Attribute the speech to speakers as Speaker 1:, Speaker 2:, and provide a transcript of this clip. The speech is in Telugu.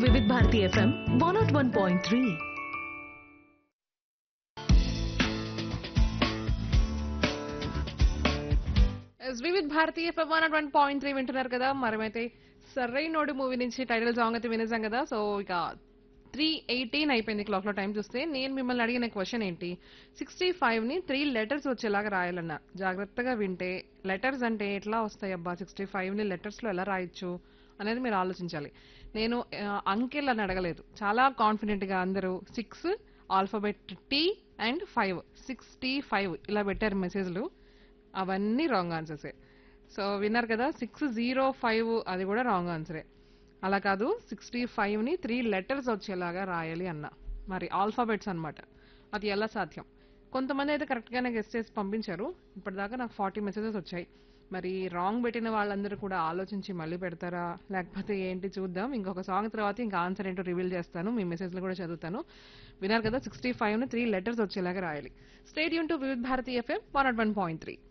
Speaker 1: Vividh Bharati F M one nought one point three
Speaker 2: Vividh భారతీయ వన్ వన్ పాయింట్ త్రీ వింటున్నారు కదా మరమైతే సర్రైనోడు మూవీ నుంచి టైటిల్ సాంగ్ అయితే వినేసాం కదా సో ఇక త్రీ ఎయిటీన్ అయిపోయింది క్లాక్ లో టైం చూస్తే నేను మిమ్మల్ని అడిగిన క్వశ్చన్ ఏంటి సిక్స్టీ ఫైవ్ ని త్రీ లెటర్స్ వచ్చేలాగా రాయాలన్నా జాగ్రత్తగా వింటే లెటర్స్ అంటే ఎట్లా వస్తాయి అబ్బా సిక్స్టీ ఫైవ్ ని లెటర్స్ లో ఎలా రాయొచ్చు అనేది మీరు ఆలోచించాలి నేను ఆ, అంకెల్ అని అడగలేదు చాలా కాన్ఫిడెంట్ గా అందరూ six alphabet T and five sixty five ఇలా పెట్టారు మెసేజ్లు అవన్నీ రాంగ్ ఆన్సర్సే సో విన్నారు కదా సిక్స్ జీరో ఫైవ్ అది కూడా రాంగ్ ఆన్సరే అలా కాదు సిక్స్టీ ఫైవ్ని త్రీ లెటర్స్ వచ్చేలాగా రాయాలి అన్న మరి ఆల్ఫాబెట్స్ అన్నమాట అది ఎలా సాధ్యం కొంతమంది అయితే కరెక్ట్గానే గెస్ట్ చేసి పంపించారు ఇప్పటిదాకా నాకు ఫార్టీ మెసేజెస్ వచ్చాయి మరి రాంగ్ పెట్టిన వాళ్ళందరూ కూడా ఆలోచించి మళ్ళీ పెడతారా లేకపోతే ఏంటి చూద్దాం ఇంకొక సాంగ్ తర్వాత ఇంకా ఆన్సర్ ఏంటో రివీల్ చేస్తాను మీ మెసేజ్లు కూడా చదువుతాను విన్నారు కదా సిక్స్టీ ఫైవ్ని త్రీ లెటర్స్ వచ్చేలాగా రాయాలి stadium to Vividh Bharati F M one nought one point three